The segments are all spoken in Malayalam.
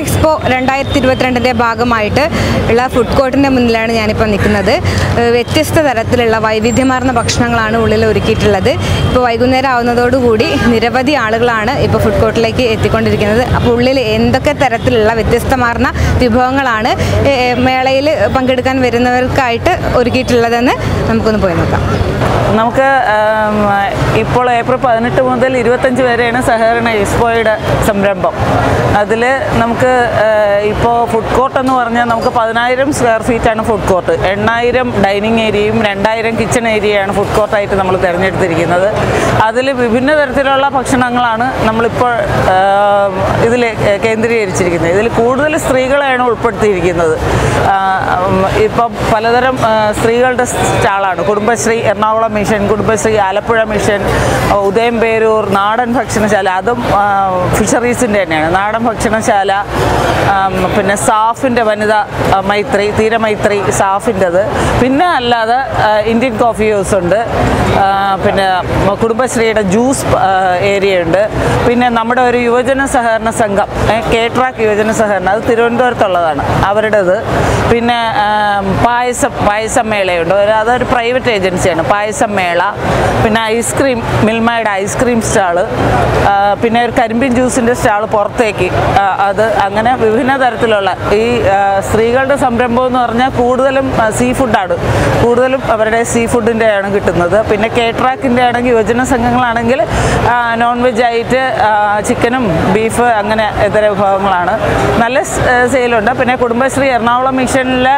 എക്സ്പോ രണ്ടായിരത്തി ഇരുപത്തിരണ്ടിൻ്റെ ഭാഗമായിട്ട് ഉള്ള ഫുഡ് കോർട്ടിൻ്റെ മുന്നിലാണ് ഞാനിപ്പോൾ നിൽക്കുന്നത് ഏഹ് വ്യത്യസ്ത തരത്തിലുള്ള വൈവിധ്യമാർന്ന ഭക്ഷണങ്ങളാണ് ഉള്ളിൽ ഒരുക്കിയിട്ടുള്ളത് ഇപ്പോൾ വൈകുന്നേരം ആവുന്നതോടുകൂടി നിരവധി ആളുകളാണ് ഇപ്പോൾ ഫുഡ് കോർട്ടിലേക്ക് എത്തിക്കൊണ്ടിരിക്കുന്നത് അപ്പോൾ ഉള്ളിൽ എന്തൊക്കെ തരത്തിലുള്ള വ്യത്യസ്തമാർന്ന വിഭവങ്ങളാണ് ഏഹ് മേളയിൽ പങ്കെടുക്കാൻ വരുന്നവർക്കായിട്ട് ഒരുക്കിയിട്ടുള്ളതെന്ന് നമുക്കൊന്ന് പോയി നോക്കാം നമുക്ക് ആം, ഇപ്പോൾ ഏപ്രിൽ പതിനെട്ട് മുതൽ ഇരുപത്തഞ്ച് വരെയാണ് സഹകരണ എക്സ്പോയുടെ സംരംഭം അതിൽ നമുക്ക് ഇപ്പോൾ ഫുഡ് കോർട്ട് എന്ന് പറഞ്ഞാൽ നമുക്ക് പതിനായിരം സ്ക്വയർ ഫീറ്റാണ് ഫുഡ് കോർട്ട് എണ്ണായിരം ഡൈനിങ് ഏരിയയും രണ്ടായിരം കിച്ചൺ ഏരിയയാണ് ഫുഡ് കോർട്ടായിട്ട് നമ്മൾ തിരഞ്ഞെടുത്തിരിക്കുന്നത് അതിൽ വിഭിന്ന തരത്തിലുള്ള ഭക്ഷണങ്ങളാണ് നമ്മളിപ്പോൾ ഇതിൽ കേന്ദ്രീകരിച്ചിരിക്കുന്നത് ഇതിൽ കൂടുതൽ സ്ത്രീകളെയാണ് ഉൾപ്പെടുത്തിയിരിക്കുന്നത് ആ, ഉം, ഇപ്പം പലതരം ആ, സ്ത്രീകളുടെ സ്റ്റാളാണ് കുടുംബശ്രീ എറണാകുളം മിഷൻ കുടുംബശ്രീ ആലപ്പുഴ മിഷൻ ആ, ഉദയംപേരൂർ നാടൻ ഭക്ഷണശാല അതും ഫിഷറീസിൻ്റെ തന്നെയാണ് നാടൻ ഭക്ഷണശാല ആം, പിന്നെ സാഫിൻ്റെ വനിത ആ, മൈത്രി തീരമൈത്രി സാഫിൻ്റെത് പിന്നെ അല്ലാതെ ആ, ഇന്ത്യൻ കോഫി ഹൗസ് ഉണ്ട് ആ, പിന്നെ മ- കുടുംബശ്രീയുടെ ജ്യൂസ് ഏരിയ ഉണ്ട് പിന്നെ നമ്മുടെ ഒരു യുവജന സഹകരണ സംഘം കേട്രാക്ക് യുവജന സഹകരണം അത് തിരുവനന്തപുരത്തുള്ളതാണ് അവരുടേത് പിന്നെ ആം, പായസം പായസം മേളയുണ്ട് ഒരു അതൊരു പ്രൈവറ്റ് ഏജൻസിയാണ് പായസം മേള പിന്നെ ഐസ്ക്രീം മിൽമയുടെ ഐസ്ക്രീം സ്റ്റാള് പിന്നെ ഒരു കരിമ്പിൻ ജ്യൂസിൻ്റെ സ്റ്റാള് പുറത്തേക്ക് ആ, അത് അങ്ങനെ വിഭിന്ന തരത്തിലുള്ള ഈ ആ, സ്ത്രീകളുടെ സംരംഭം എന്ന് പറഞ്ഞാൽ കൂടുതലും സീ ഫുഡാണ് കൂടുതലും അവരുടെ സീ ഫുഡിൻ്റെ ആണ് കിട്ടുന്നത് പിന്നെ കേട്രാക്കിൻ്റെ ആണെങ്കിൽ യുവജന സംഘങ്ങളാണെങ്കിൽ നോൺ വെജ് ആയിട്ട് ചിക്കനും ബീഫ് അങ്ങനെ ഇതര വിഭവങ്ങളാണ് നല്ല സെയിലുണ്ട് പിന്നെ കുടുംബശ്രീ എറണാകുളം മിഷനിലെ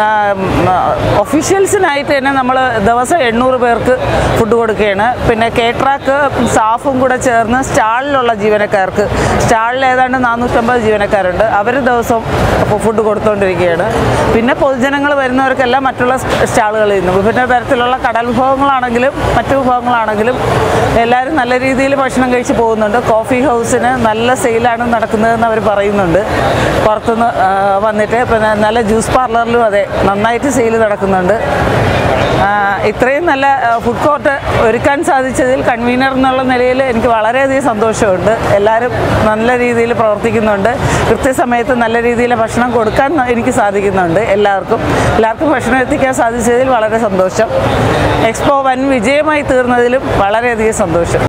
ഒഫീഷ്യൽസിനായിട്ട് തന്നെ നമ്മൾ ദിവസം എണ്ണൂറ് പേർക്ക് ഫുഡ് കൊടുക്കുകയാണ് പിന്നെ കേട്രാക്ക് സ്റ്റാഫും കൂടെ ചേർന്ന് സ്റ്റാളിലുള്ള ജീവനക്കാർക്ക് സ്റ്റാളിൽ ഏതാണ്ട് നാനൂറ്റമ്പത് ജീവനക്കാരുണ്ട് അവർ ദിവസവും ഫുഡ് കൊടുത്തുകൊണ്ടിരിക്കുകയാണ് പിന്നെ പൊതുജനങ്ങൾ വരുന്നവർക്കെല്ലാം മറ്റുള്ള സ്റ്റാളുകളിൽ നിന്ന് വിഭിന്ന തരത്തിലുള്ള കടൽ വിഭവങ്ങളാണെങ്കിലും മറ്റു വിഭവങ്ങളാണെങ്കിലും എല്ലാവരും നല്ല രീതിയിൽ ഭക്ഷണം കഴിച്ച് പോകുന്നുണ്ട് കോഫി ഹൗസിന് നല്ല സെയിലാണ് നടക്കുന്നതെന്ന് അവർ പറയുന്നുണ്ട് പുറത്തുനിന്ന് ആ, വന്നിട്ട് പിന്നെ നല്ല ജ്യൂസ് പാർലറിലും അതെ നന്നായിട്ട് സെയിൽ നടക്കുന്നുണ്ട് ആ, ഇത്രയും നല്ല ഫുഡ് കോർട്ട് ഒരുക്കാൻ സാധിച്ചതിൽ കൺവീനർ എന്നുള്ള നിലയിൽ എനിക്ക് വളരെയധികം സന്തോഷമുണ്ട് എല്ലാവരും നല്ല രീതിയിൽ പ്രവർത്തിക്കുന്നുണ്ട് കൃത്യസമയത്ത് നല്ല രീതിയിൽ ഭക്ഷണം കൊടുക്കാൻ എനിക്ക് സാധിക്കുന്നുണ്ട് എല്ലാവർക്കും എല്ലാവർക്കും ഭക്ഷണം എത്തിക്കാൻ സാധിച്ചതിൽ വളരെ സന്തോഷം എക്സ്പോ വൻ വിജയമായി തീർന്നതിലും വളരെയധികം സന്തോഷം